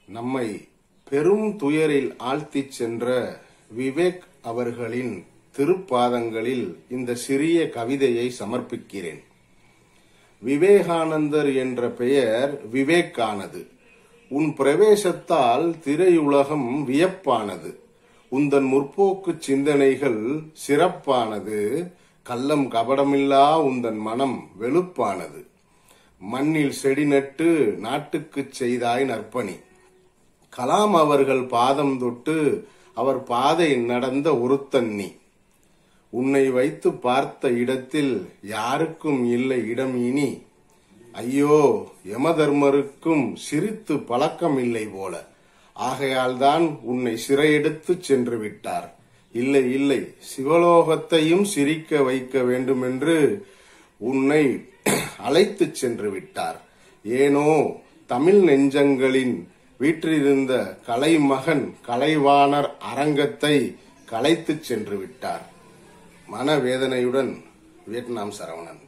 நம்மை பெரும் துயரில் ஆழ்த்திச் சென்ற விவேக் அவர்களின் திருப்பாதங்களில் இந்த சிறிய கவிதையை சமர்ப்பிக்கிறேன் விவேகானந்தர் என்ற பெயர் விவேக்கானது உன் பிரவேசத்தால் திரையுலகம் வியப்பானது உந்தன் முற்போக்கு சிந்தனைகள் சிறப்பானது கள்ளம் கபடமில்லா உந்தன் மனம் வெளுப்பானது மண்ணில் செடி நட்டு நாட்டுக்குச் செய்தாய் நற்பணி கலாம் அவர்கள் பாதம் தொட்டு அவர் பாதை நடந்த ஒருத்தன்னி உன்னை வைத்து பார்த்த இடத்தில் யாருக்கும் இல்லை இடம் இனி ஐயோ யமதர்மருக்கும் சிரித்து பழக்கம் இல்லை போல ஆகையால்தான் உன்னை சிறையெடுத்து சென்று விட்டார் இல்லை இல்லை சிவலோகத்தையும் சிரிக்க வைக்க வேண்டுமென்று உன்னை அழைத்துச் சென்று விட்டார் ஏனோ தமிழ் நெஞ்சங்களின் வீற்றிருந்த கலைமகன் கலைவாணர் அரங்கத்தை கலைத்துச் சென்று விட்டார் மனவேதனையுடன் வியட்நாம் சரவணன்